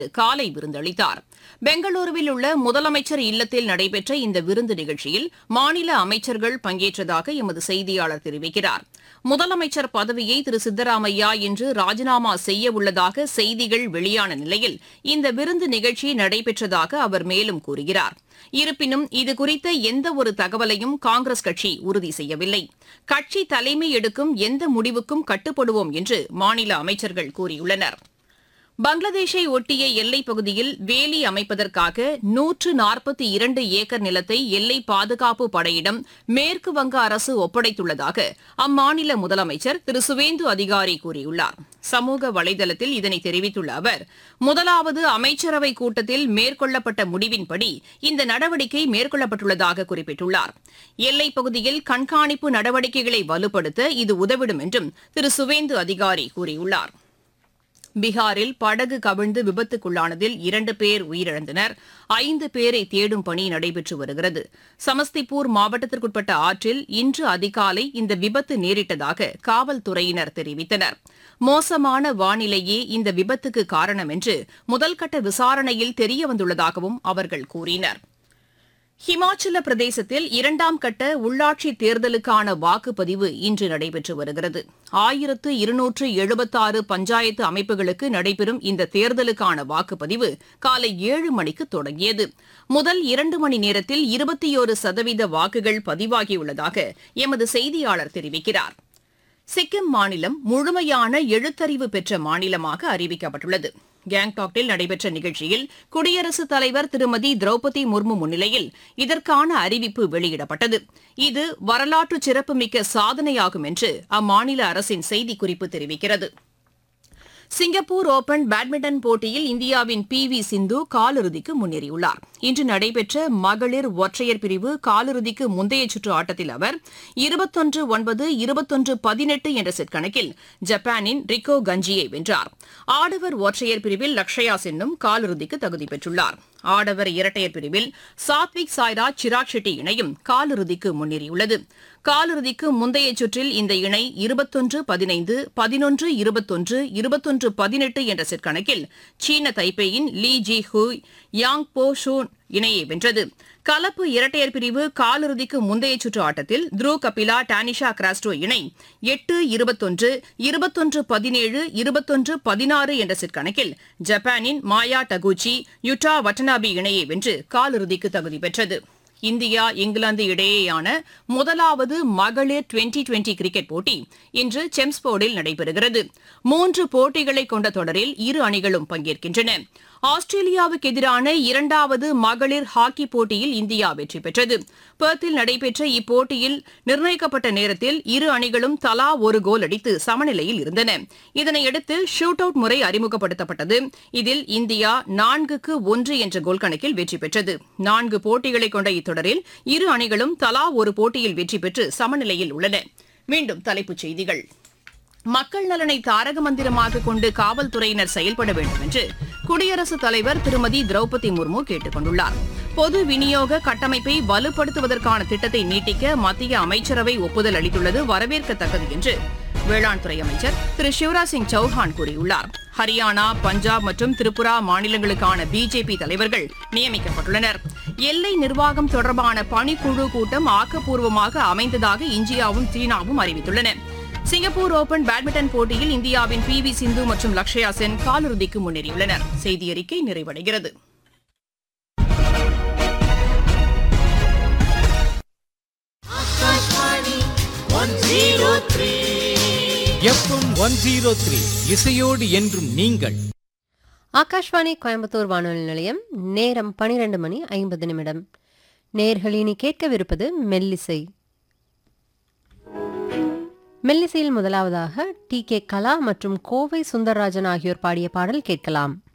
காலை விருந்தளித்தார் பெங்களூருவில் உள்ள முதலமைச்சர் இல்லத்தில் நடைபெற்ற இந்த விருந்து நிகழ்ச்சியில் மாநில அமைச்சர்கள் பங்கேற்றதாக எமது செய்தியாளர் தெரிவிக்கிறார் முதலமைச்சர் பதவியை திரு சித்தராமையா இன்று ராஜினாமா செய்ய உள்ளதாக செய்திகள் வெளியான நிலையில் இந்த விருந்து நிகழ்ச்சி நடைபெற்றதாக அவர் மேலும் கூறுகிறார் இருப்பினும் இதுகுறித்த எந்த ஒரு தகவலையும் காங்கிரஸ் கட்சி உறுதி செய்யவில்லை கட்சி தலைமை எடுக்கும் எந்த முடிவுக்கும் கட்டுப்படுவோம் என்று மாநில அமைச்சர்கள் கூறியுள்ளனர் பங்களாதேஷை ஒட்டிய எல்லைப் பகுதியில் வேலி அமைப்பதற்காக நூற்று நாற்பத்தி இரண்டு ஏக்கர் நிலத்தை எல்லை பாதுகாப்பு படையிடம் மேற்கு வங்க அரசு ஒப்படைத்துள்ளதாக அம்மாநில முதலமைச்சர் திரு சுவேந்து அதிகாரி கூறியுள்ளார் சமூக வலைதளத்தில் இதனை தெரிவித்துள்ள அவர் முதலாவது அமைச்சரவை கூட்டத்தில் மேற்கொள்ளப்பட்ட முடிவின்படி இந்த நடவடிக்கை மேற்கொள்ளப்பட்டுள்ளதாக குறிப்பிட்டுள்ளார் எல்லைப் பகுதியில் கண்காணிப்பு நடவடிக்கைகளை வலுப்படுத்த இது உதவிடும் என்றும் திரு சுவேந்து அதிகாரி கூறியுள்ளார் பீகாரில் படகு கவிழ்ந்து விபத்துக்குள்ளானதில் இரண்டு பேர் உயிரிழந்தனர் ஐந்து பேரை தேடும் பணி நடைபெற்று வருகிறது சமஸ்திபூர் மாவட்டத்திற்குட்பட்ட ஆற்றில் இன்று அதிகாலை இந்த விபத்து நேரிட்டதாக காவல்துறையினர் தெரிவித்தனர் மோசமான வானிலையே இந்த விபத்துக்கு காரணம் என்று முதல்கட்ட விசாரணையில் தெரியவந்துள்ளதாகவும் அவர்கள் கூறினர் ஹிமாச்சல பிரதேசத்தில் இரண்டாம் கட்ட உள்ளாட்சி தேர்தலுக்கான வாக்குப்பதிவு இன்று நடைபெற்று வருகிறது ஆயிரத்து இருநூற்று எழுபத்தாறு பஞ்சாயத்து அமைப்புகளுக்கு நடைபெறும் இந்த தேர்தலுக்கான வாக்குப்பதிவு காலை ஏழு மணிக்கு தொடங்கியது முதல் இரண்டு மணி நேரத்தில் இருபத்தியோரு சதவீத வாக்குகள் பதிவாகியுள்ளதாக எமது செய்தியாளர் தெரிவிக்கிறார் சிக்கிம் மாநிலம் முழுமையான எழுத்தறிவு பெற்ற மாநிலமாக அறிவிக்கப்பட்டுள்ளது கேங்டாக்கில் நடைபெற்ற நிகழ்ச்சியில் குடியரசுத் தலைவர் திருமதி திரௌபதி முர்மு முன்னிலையில் இதற்கான அறிவிப்பு வெளியிடப்பட்டது இது வரலாற்று சிறப்புமிக்க சாதனையாகும் என்று அம்மாநில அரசின் செய்திக்குறிப்பு தெரிவிக்கிறது சிங்கப்பூர் ஓபன் பேட்மிண்டன் போட்டியில் இந்தியாவின் பி வி சிந்து காலிறுதிக்கு முன்னேறியுள்ளார் இன்று நடைபெற்ற மகளிர் ஒற்றையர் பிரிவு காலிறுதிக்கு முந்தைய சுற்று ஆட்டத்தில் அவர் இருபத்தொன்று ஒன்பது இருபத்தொன்று பதினெட்டு என்ற செட் கணக்கில் ஜப்பானின் ரிக்கோ கஞ்சியை வென்றார் ஆடவர் ஒற்றையர் பிரிவில் லக்ஷயா சென்னும் காலிறுதிக்கு தகுதி பெற்றுள்ளார் ஆடவர் இரட்டையர் பிரிவில் சாத்விக் சாய்ராஜ் சிராக் ஷெட்டி இணையும் காலிறுதிக்கு முன்னேறியுள்ளது காலிறுதிக்கு முந்தைய சுற்றில் இந்த இணை இருபத்தொன்று பதினைந்து பதினொன்று இருபத்தொன்று இருபத்தொன்று பதினெட்டு என்ற செட் கணக்கில் சீன தைப்பேயின் Lee Ji Hui Yang Po Shun இணையை வென்றது கலப்பு இரட்டையர் பிரிவு காலிறுதிக்கு முந்தைய சுற்று ஆட்டத்தில் த்ரூ கபிலா டானிஷா கிராஸ்டோ இணை எட்டு இருபத்தொன்று இருபத்தொன்று பதினேழு இருபத்தொன்று பதினாறு என்ற செட் கணக்கில் ஜப்பானின் மாயா டகுச்சி யுட்டா வட்டனாபி இணையை வென்று காலிறுதிக்கு தகுதி பெற்றது இந்தியா இங்கிலாந்து இடையேயான முதலாவது மகளிர் டுவெண்டி டுவெண்டி கிரிக்கெட் போட்டி இன்று செம்ஸ்போர்டில் நடைபெறுகிறது மூன்று போட்டிகளை கொண்ட தொடரில் இரு அணிகளும் பங்கேற்கின்றன ஆஸ்திரேலியாவுக்கு எதிரான இரண்டாவது மகளிர் ஹாக்கி போட்டியில் இந்தியா வெற்றி பெற்றது பெர்த்தில் நடைபெற்ற இப்போட்டியில் நிர்ணயிக்கப்பட்ட நேரத்தில் இரு அணிகளும் தலா ஒரு கோல் அடித்து சமநிலையில் இருந்தன இதனையடுத்து ஷூட் அவுட் முறை அறிமுகப்படுத்தப்பட்டது இதில் இந்தியா நான்குக்கு ஒன்று என்ற கோல் கணக்கில் வெற்றி பெற்றது நான்கு போட்டிகளை கொண்ட இத்தொடரில் இரு அணிகளும் தலா ஒரு போட்டியில் வெற்றி பெற்று சமநிலையில் உள்ளன மீண்டும் தலைப்புச் செய்திகள் மக்கள் நலனை தாரக மந்திரமாக கொண்டு காவல்துறையினர் செயல்பட வேண்டும் என்று குடியரசுத் தலைவர் திருமதி திரௌபதி முர்மு கேட்டுக் கொண்டுள்ளார் பொது விநியோக கட்டமைப்பை வலுப்படுத்துவதற்கான திட்டத்தை நீட்டிக்க மத்திய அமைச்சரவை ஒப்புதல் அளித்துள்ளது வரவேற்கத்தக்கது என்று வேளாண் துறை அமைச்சர் திரு சிவராஜ் சிங் சௌஹான் கூறியுள்ளார் ஹரியானா பஞ்சாப் மற்றும் திரிபுரா மாநிலங்களுக்கான பிஜேபி தலைவர்கள் நியமிக்கப்பட்டுள்ளனர் எல்லை நிர்வாகம் தொடர்பான பணிக்குழு கூட்டம் ஆக்கப்பூர்வமாக அமைந்ததாக இந்தியாவும் சீனாவும் அறிவித்துள்ளன சிங்கப்பூர் ஓபன் பேட்மிண்டன் போட்டியில் இந்தியாவின் பி வி சிந்து மற்றும் லக்ஷயா சென் காலிறுதிக்கு முன்னேறியுள்ளனர் செய்தி அறிக்கை நிறைவடைகிறது எஃப்எம் ஒன் ஜீரோ த்ரீ இசையோடு என்றும் நீங்கள் ஆகாஷ்வாணி கோயம்புத்தூர் வானொலி நிலையம் நேரம் பனிரெண்டு மணி ஐம்பது நிமிடம் நேர்களினி கேட்கவிருப்பது மெல்லிசை மெல்லிசையில் முதலாவதாக டி கே கலா மற்றும் கோவை சுந்தரராஜன் ஆகியோர் பாடிய பாடல் கேட்கலாம்